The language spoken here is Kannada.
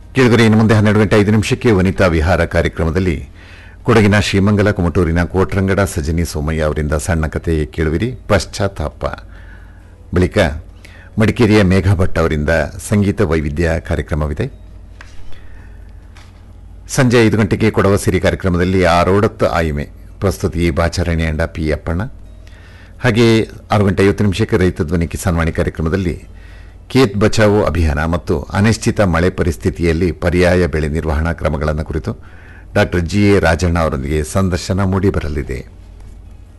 ಕೇಳಿದರೆ ಇನ್ನು ಮುಂದೆ ಹನ್ನೆರಡು ಗಂಟೆ ಐದು ನಿಮಿಷಕ್ಕೆ ವನಿತಾ ವಿಹಾರ ಕಾರ್ಯಕ್ರಮದಲ್ಲಿ ಕೊಡಗಿನ ಶ್ರೀಮಂಗಲ ಕುಮಟೂರಿನ ಕೋಟ್ರಂಗಡ ಸಜನಿ ಸೋಮಯ್ಯ ಅವರಿಂದ ಸಣ್ಣ ಕತೆ ಕೇಳುವಿರಿ ಪಶ್ಚಾತ್ತಾಪ ಬಳಿಕ ಮಡಿಕೇರಿಯ ಮೇಘ ಭಟ್ ಅವರಿಂದ ಸಂಗೀತ ವೈವಿಧ್ಯ ಕಾರ್ಯಕ್ರಮವಿದೆ ಸಂಜೆ ಐದು ಗಂಟೆಗೆ ಕೊಡವ ಸಿರಿ ಕಾರ್ಯಕ್ರಮದಲ್ಲಿ ಆರೋಡತ್ತು ಆಯಿಮೆ ಪ್ರಸ್ತುತಿ ಬಾಚರಣೆ ಅಂಡ ಪಿ ಅಪ್ಪಣ್ಣ ಹಾಗೆ ಆರು ಗಂಟೆ ಐವತ್ತು ನಿಮಿಷಕ್ಕೆ ರೈತ ಧ್ವನಿ ಕಿಸಾನ್ ವಾಣಿ ಕಾರ್ಯಕ್ರಮದಲ್ಲಿ ಖೇತ್ ಬಚಾವೋ ಅಭಿಯಾನ ಮತ್ತು ಅನಿಶ್ಚಿತ ಮಳೆ ಪರಿಸ್ಥಿತಿಯಲ್ಲಿ ಪರ್ಯಾಯ ಬೆಳೆ ನಿರ್ವಹಣಾ ಕ್ರಮಗಳನ್ನು ಕುರಿತು ಡಾಕ್ಟರ್ ಜಿ ಎ ರಾಜಣ್ಣ ಅವರೊಂದಿಗೆ ಸಂದರ್ಶನ ಮೂಡಿಬರಲಿದೆ